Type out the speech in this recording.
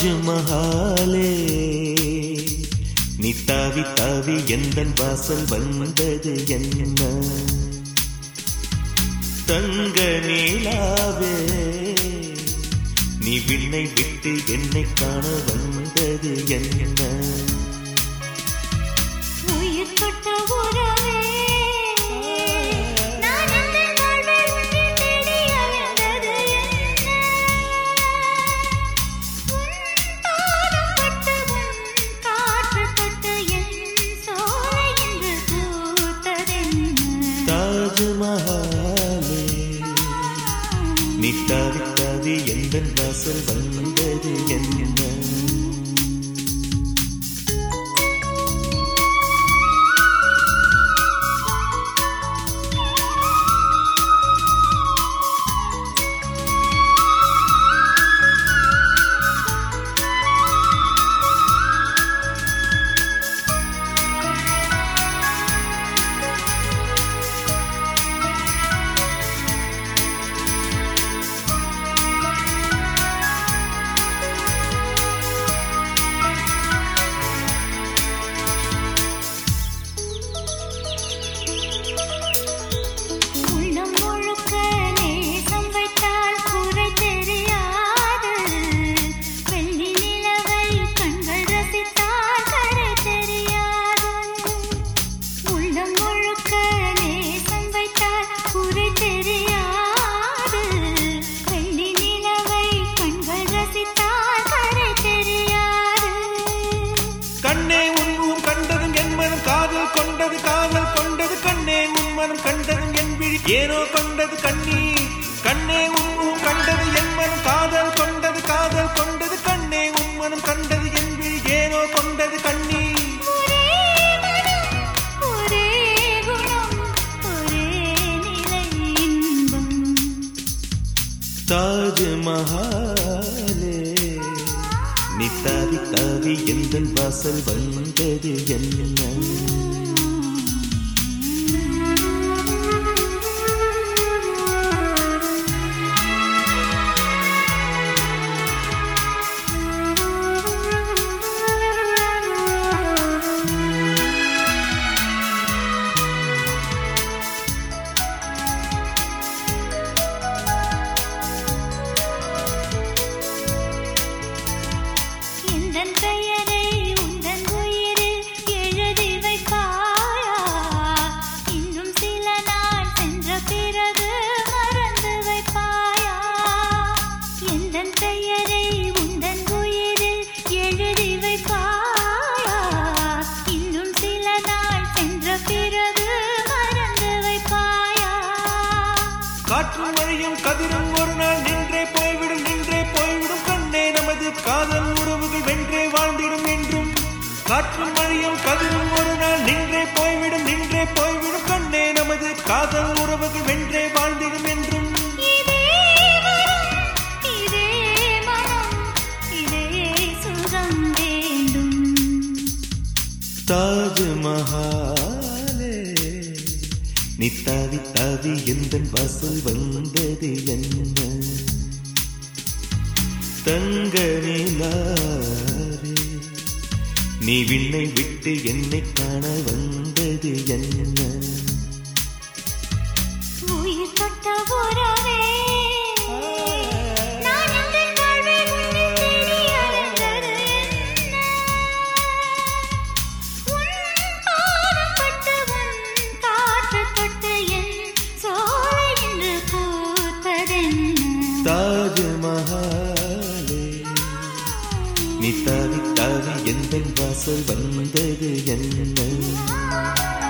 தாஜ்மஹாலே நீ தாவி தாவி எந்த வாசல் வந்தது என்ன தங்க நீலாவே நீ விண்ணை விட்டு என்னை காண வந்தது என்ன உயிர் தொட்ட உறவே நான் எந்த வாழ்வில் உன்னை தேடி அலைந்தது என்ன உன் பாதம் பட்டு உன் காற்று தொட்டு என் சோலை இன்று பூத்ததென்ன தாஜ்மஹாலே நீ தாவி தாவி எந்த வாசல் வந்தது என்ன உள்ளம் முழுக்க நேசம் வைத்தால் குறை தெரியாது வெள்ளி நிலவை கண்கள் ரசித்தால் கரை தெரியாது உள்ளம் முழுக்க நேசம் வைத்தால் குறை தெரியாது வெள்ளி நிலவை கண்கள் ரசித்தால் கரை தெரியாது கண்ணே உன் முகம் கண்டதும் என் மனம் காதல் கொண்டது காதல் கொண்டது கண்ணே உன் மனம் கண்டதும் என் விழி ஏனோ கொண்டது கண்ணீர் கண்ணே உன் முகம் கண்டது என் மனம் காதல் கொண்டது காதல் கொண்டது கண்ணே உன் மனம் கண்டது என் விழி ஏனோ கொண்டது கண்ணீர் ஒரே மனம் ஒரே குணம் ஒரே நிலை இன்பம் தாஜ்மஹாலே நீ தாவி தாவி எந்த வாசல் வந்தது என்ன எந்தன் பெயரை உந்தன் உயிரில் எழுதி வைப்பாயா இன்னும் சில நாள் சென்ற பிறகு மறந்து வைப்பாயா எந்தன் பெயரை உந்தன் உயிரில் எழுதி வைப்பாயா இன்னும் சில நாள் சென்ற பிறகு மறந்து வைப்பாயா காற்றும் மழையும் கதிரும் ஒரு நாள் நின்றே போய்விடும் நின்றே போய்விடும் கண்ணே நமது காதல் உறவுகள் வென்றே வாழ்ந்திடும் என்றும் காற்றும் மழையும் கதிரும் ஒரு நாள் நின்றே போய்விடும் நின்றே போய்விடும் கண்ணே நமது காதல் உறவுகள் வென்றே வாழ்ந்திடும் என்றும் இதே வரம் இதே மனம் இதே சுகம் வேண்டும் தாஜ்மஹாலே நீ தாவி தாவி எந்த வாசல் வந்தது என்ன தங்க நிலாரே நீ விண்ணை விட்டு என்னை காண வந்தது என்ன உயிர் தொட்ட உறவே நான் எந்தன் வாழ்வில் உன்னை தேடி அலைந்தது என்ன? உன் பாதம் பட்டு உன் காற்று தொட்டு என் சோலை இன்று பூத்ததென்ன தாஜ்மஹாலே நீ தாவி தாவி எந்த வாசல் வந்தது என்ன